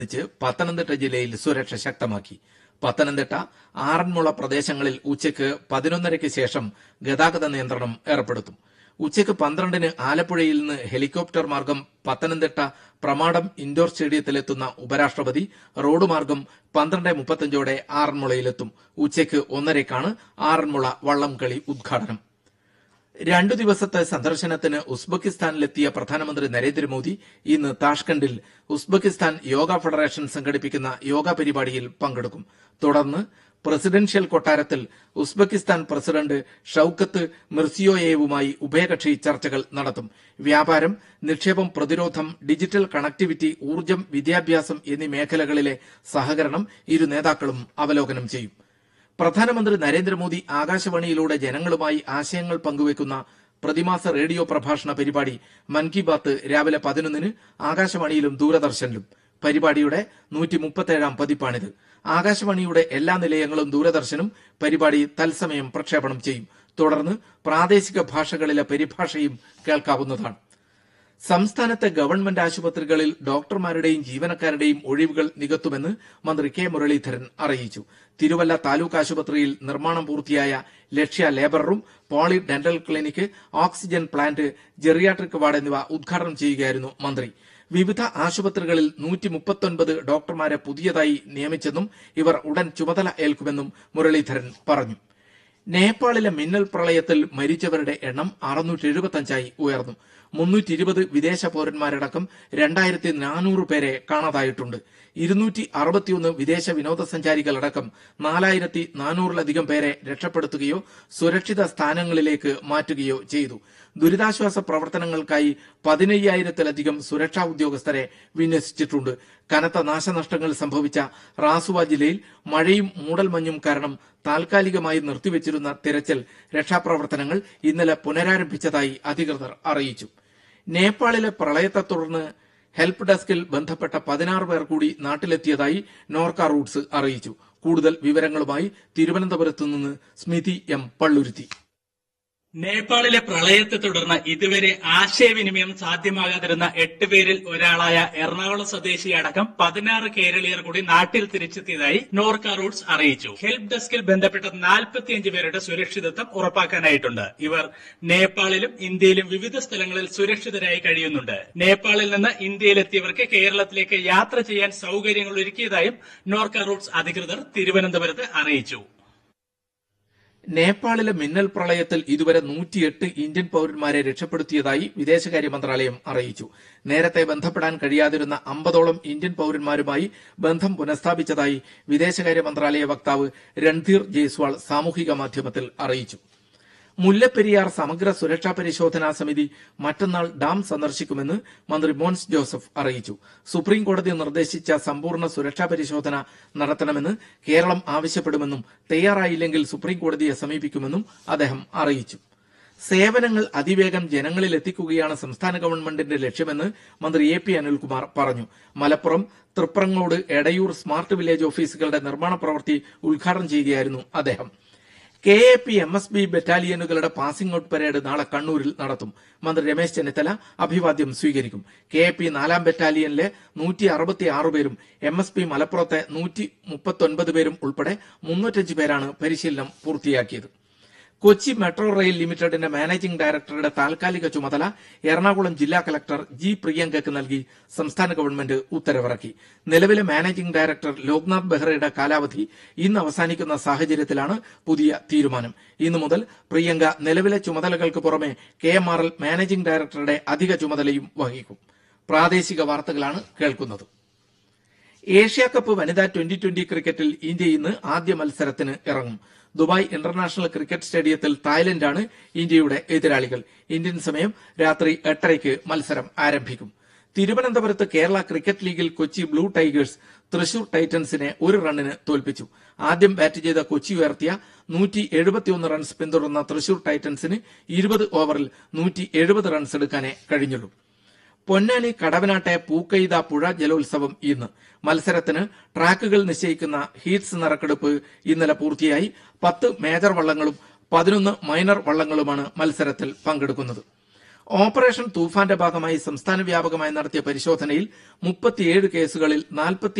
ച്ച് പത്തനംതിട്ട ജില്ലയിൽ സുരക്ഷ ശക്തമാക്കി പത്തനംതിട്ട ആറന്മുള പ്രദേശങ്ങളിൽ ഉച്ചയ്ക്ക് പതിനൊന്നരയ്ക്ക് ശേഷം ഗതാഗത നിയന്ത്രണം ഏർപ്പെടുത്തും ഉച്ചയ്ക്ക് പന്ത്രണ്ടിന് ആലപ്പുഴയിൽ നിന്ന് ഹെലികോപ്റ്റർ മാർഗം പത്തനംതിട്ട പ്രമാടം ഇൻഡോർ സ്റ്റേഡിയത്തിലെത്തുന്ന ഉപരാഷ്ട്രപതി റോഡ് മാർഗം പന്ത്രണ്ട് മുപ്പത്തഞ്ചോടെ ആറന്മുളയിലെത്തും ഉച്ചയ്ക്ക് ഒന്നരയ്ക്കാണ് ആറന്മുള വള്ളംകളി ഉദ്ഘാടനം രണ്ടു ദിവസത്തെ സന്ദർശനത്തിന് ഉസ്ബെക്കിസ്ഥാനിലെത്തിയ പ്രധാനമന്ത്രി നരേന്ദ്രമോദി ഇന്ന് താഷ്കണ്ടിൽ ഉസ്ബെക്കിസ്ഥാൻ യോഗ ഫെഡറേഷൻ സംഘടിപ്പിക്കുന്ന യോഗ പരിപാടിയിൽ പങ്കെടുക്കും തുടർന്ന് പ്രസിഡൻഷ്യൽ കൊട്ടാരത്തിൽ ഉസ്ബെക്കിസ്ഥാൻ പ്രസിഡന്റ് ഷൌക്കത്ത് മിർസിയോയേവുമായി ഉഭയകക്ഷി ചർച്ചകൾ നടത്തും വ്യാപാരം നിക്ഷേപം പ്രതിരോധം ഡിജിറ്റൽ കണക്ടിവിറ്റി ഊർജ്ജം വിദ്യാഭ്യാസം എന്നീ മേഖലകളിലെ സഹകരണം ഇരു നേതാക്കളും അവലോകനം ചെയ്യും പ്രധാനമന്ത്രി നരേന്ദ്രമോദി ആകാശവാണിയിലൂടെ ജനങ്ങളുമായി ആശയങ്ങൾ പങ്കുവയ്ക്കുന്ന പ്രതിമാസ റേഡിയോ പ്രഭാഷണ പരിപാടി മൻ കി ബാത്ത് രാവിലെ പതിനൊന്നിന് ആകാശവാണിയിലും ദൂരദർശനിലും പരിപാടിയുടെ നൂറ്റി മുപ്പത്തേഴാം പതിപ്പാണിത് ആകാശവാണിയുടെ എല്ലാ നിലയങ്ങളും ദൂരദർശനും പരിപാടി തത്സമയം പ്രക്ഷേപണം ചെയ്യും തുടർന്ന് പ്രാദേശിക ഭാഷകളിലെ പരിഭാഷയും കേൾക്കാവുന്നതാണ് സംസ്ഥാനത്തെ ഗവൺമെന്റ് ആശുപത്രികളിൽ ഡോക്ടർമാരുടെയും ജീവനക്കാരുടെയും ഒഴിവുകൾ നികത്തുമെന്ന് മന്ത്രി കെ മുരളീധരൻ അറിയിച്ചു തിരുവല്ല താലൂക്ക് ആശുപത്രിയിൽ നിർമ്മാണം പൂർത്തിയായ Lakshya labour room poly dental clinic oxygen plant geriatric ward എന്നിവ ഉദ്ഘാടനം ചെയ്യുകയായിരുന്നു മന്ത്രി വിവിധ ആശുപത്രികളിൽ നൂറ്റി മുപ്പത്തൊൻപത് ഡോക്ടർമാരെ പുതിയതായി നിയമിച്ചെന്നും ഇവർ ഉടൻ ചുമതല ഏൽക്കുമെന്നും മുരളീധരൻ പറഞ്ഞു നേപ്പാളിലെ മിന്നൽ പ്രളയത്തിൽ മരിച്ചവരുടെ എണ്ണം അറുന്നൂറ്റി എഴുപത്തഞ്ചായി ഉയർന്നു മുന്നൂറ്റി ഇരുപത് വിദേശ പൌരന്മാരടക്കം രണ്ടായിരത്തി നാനൂറ് പേരെ കാണാതായിട്ടുണ്ട് ഇരുന്നൂറ്റി അറുപത്തിയൊന്ന് വിദേശ വിനോദസഞ്ചാരികളടക്കം നാലായിരത്തി നാനൂറിലധികം പേരെ രക്ഷപ്പെടുത്തുകയോ സുരക്ഷിത സ്ഥാനങ്ങളിലേക്ക് മാറ്റുകയോ ചെയ്തു ദുരിതാശ്വാസ പ്രവർത്തനങ്ങൾക്കായി പതിനയ്യായിരത്തിലധികം സുരക്ഷാ ഉദ്യോഗസ്ഥരെ വിന്യസിച്ചിട്ടുണ്ട് കനത്ത നാശനഷ്ടങ്ങൾ സംഭവിച്ച റാസുവ ജില്ലയിൽ മഴയും മൂടൽമഞ്ഞും കാരണം താൽക്കാലികമായി നിർത്തിവച്ചിരുന്ന തിരച്ചിൽ രക്ഷാപ്രവർത്തനങ്ങൾ ഇന്നലെ പുനരാരംഭിച്ചതായി അധികൃതർ അറിയിച്ചു നേപ്പാളിലെ പ്രളയത്തെ തുടർന്ന് ഹെൽപ്പ് ഡെസ്കിൽ ബന്ധപ്പെട്ട പതിനാറ് പേർ കൂടി നാട്ടിലെത്തിയതായി നോർക്ക റൂട്ട്സ് അറിയിച്ചു കൂടുതൽ വിവരങ്ങളുമായി തിരുവനന്തപുരത്ത് നിന്ന് സ്മിതി എം പള്ളുരുത്തി നേപ്പാളിലെ പ്രളയത്തെ തുടർന്ന് ഇതുവരെ ആശയവിനിമയം സാധ്യമാകാതിരുന്ന എട്ട് പേരിൽ ഒരാളായ എറണാകുളം സ്വദേശിയടക്കം പതിനാറ് കേരളീയർ കൂടി നാട്ടിൽ തിരിച്ചെത്തിയതായി നോർക്ക റൂട്ട്സ് അറിയിച്ചു ഹെൽപ്പ് ഡെസ്കിൽ ബന്ധപ്പെട്ട നാൽപ്പത്തിയഞ്ച് പേരുടെ സുരക്ഷിതത്വം ഉറപ്പാക്കാനായിട്ടുണ്ട് ഇവർ നേപ്പാളിലും ഇന്ത്യയിലും വിവിധ സ്ഥലങ്ങളിൽ സുരക്ഷിതരായി കഴിയുന്നുണ്ട് നേപ്പാളിൽ നിന്ന് ഇന്ത്യയിലെത്തിയവർക്ക് കേരളത്തിലേക്ക് യാത്ര ചെയ്യാൻ സൗകര്യങ്ങൾ ഒരുക്കിയതായും നോർക്ക റൂട്ട്സ് അധികൃതർ തിരുവനന്തപുരത്ത് അറിയിച്ചു നേപ്പാളിലെ മിന്നൽ പ്രളയത്തിൽ ഇതുവരെ നൂറ്റിയെട്ട് ഇന്ത്യൻ പൌരന്മാരെ രക്ഷപ്പെടുത്തിയതായി വിദേശകാര്യ മന്ത്രാലയം അറിയിച്ചു നേരത്തെ ബന്ധപ്പെടാൻ കഴിയാതിരുന്ന അമ്പതോളം ഇന്ത്യൻ പൌരന്മാരുമായി ബന്ധം പുനഃസ്ഥാപിച്ചതായി വിദേശകാര്യ മന്ത്രാലയ വക്താവ് രൺധീർ ജയ്സ്വാൾ സാമൂഹിക മാധ്യമത്തിൽ അറിയിച്ചു മുല്ലപ്പെരിയാർ സമഗ്ര സുരക്ഷാ പരിശോധനാ സമിതി മറ്റന്നാൾ ഡാം സന്ദർശിക്കുമെന്ന് മന്ത്രി മോൻസ് ജോസഫ് അറിയിച്ചു സുപ്രീം കോടതി നിർദ്ദേശിച്ച സമ്പൂർണ്ണ സുരക്ഷാ പരിശോധന നടത്തണമെന്ന് കേരളം ആവശ്യപ്പെടുമെന്നും തയ്യാറായില്ലെങ്കിൽ സുപ്രീം കോടതിയെ സമീപിക്കുമെന്നും അദ്ദേഹം അറിയിച്ചു സേവനങ്ങൾ അതിവേഗം ജനങ്ങളിൽ എത്തിക്കുകയാണ് സംസ്ഥാന ഗവൺമെന്റിന്റെ ലക്ഷ്യമെന്ന് മന്ത്രി എ പി അനിൽകുമാർ പറഞ്ഞു മലപ്പുറം തൃപ്രങ്ങോട് എടയൂർ സ്മാർട്ട് വില്ലേജ് ഓഫീസുകളുടെ നിർമ്മാണ പ്രവൃത്തി ഉദ്ഘാടനം ചെയ്യുകയായിരുന്നു അദ്ദേഹം K A P M S B ബറ്റാലിയനുകളുടെ പാസിംഗ് ഔട്ട് പരേഡ് നാളെ കണ്ണൂരിൽ നടത്തും മന്ത്രി രമേശ് ചെന്നിത്തല അഭിവാദ്യം സ്വീകരിക്കും കെ എ പി നാലാം ബറ്റാലിയനിലെ നൂറ്റി അറുപത്തി ആറ് പേരും എം എസ് പി മലപ്പുറത്തെ നൂറ്റി മുപ്പത്തൊൻപത് പേരും ഉൾപ്പെടെ മുന്നൂറ്റഞ്ച് പേരാണ് പരിശീലനം പൂർത്തിയാക്കിയത് കൊച്ചി മെട്രോ റെയിൽ ലിമിറ്റഡിന്റെ മാനേജിംഗ് ഡയറക്ടറുടെ താൽക്കാലിക ചുമതല എറണാകുളം ജില്ലാ കലക്ടർ ജി പ്രിയങ്കയ്ക്ക് നൽകി സംസ്ഥാന ഗവൺമെന്റ് ഉത്തരവിറക്കി നിലവിലെ മാനേജിംഗ് ഡയറക്ടർ ലോക്നാഥ് ബെഹ്റയുടെ കാലാവധി ഇന്ന് അവസാനിക്കുന്ന സാഹചര്യത്തിലാണ് പുതിയ തീരുമാനം ഇന്നു മുതൽ പ്രിയങ്ക നിലവിലെ ചുമതലകൾക്ക് പുറമെ K M R L managing ഡയറക്ടറുടെ അധിക ചുമതലയും വഹിക്കും പ്രാദേശിക വാർത്തകളാണ് കേൾക്കുന്നത് ഏഷ്യ കപ്പ് വനിതാ ട്വന്റി ട്വന്റി ക്രിക്കറ്റിൽ ഇന്ത്യ ഇന്ന് ആദ്യ മത്സരത്തിന് ഇറങ്ങും ദുബായ് ഇന്റർനാഷണൽ ക്രിക്കറ്റ് സ്റ്റേഡിയത്തിൽ തായ്ലൻഡാണ് ഇന്ത്യയുടെ എതിരാളികൾ ഇന്ത്യൻ സമയം രാത്രി എട്ടരയ്ക്ക് മത്സരം ആരംഭിക്കും തിരുവനന്തപുരത്ത് കേരള ക്രിക്കറ്റ് ലീഗിൽ കൊച്ചി ബ്ലൂ ടൈഗേഴ്സ് തൃശൂർ ടൈറ്റൻസിനെ ഒരു റണ്ണിന് തോൽപ്പിച്ചു ആദ്യം ബാറ്റ് ചെയ്ത കൊച്ചി ഉയർത്തിയ നൂറ്റി എഴുപത്തിയൊന്ന് റൺസ് പിന്തുടർന്ന തൃശൂർ ടൈറ്റൻസിന് ഇരുപത് ഓവറിൽ നൂറ്റി എഴുപത് റൺസ് എടുക്കാനേ കഴിഞ്ഞുള്ളൂ പൊന്നാനി കടവനാട്ടെ പൂക്കൈത പുഴ ജലോത്സവം ഇന്ന് മത്സരത്തിന് ട്രാക്കുകൾ നിശ്ചയിക്കുന്ന ഹീറ്റ്സ് നറുക്കെടുപ്പ് ഇന്നലെ പൂർത്തിയായി പത്ത് മേജർ വള്ളങ്ങളും പതിനൊന്ന് മൈനർ വള്ളങ്ങളുമാണ് മത്സരത്തിൽ പങ്കെടുക്കുന്നത് ഓപ്പറേഷൻ തൂഫാന്റെ ഭാഗമായി സംസ്ഥാന വ്യാപകമായി നടത്തിയ പരിശോധനയിൽ മുപ്പത്തിയേഴ് കേസുകളിൽ നാൽപ്പത്തി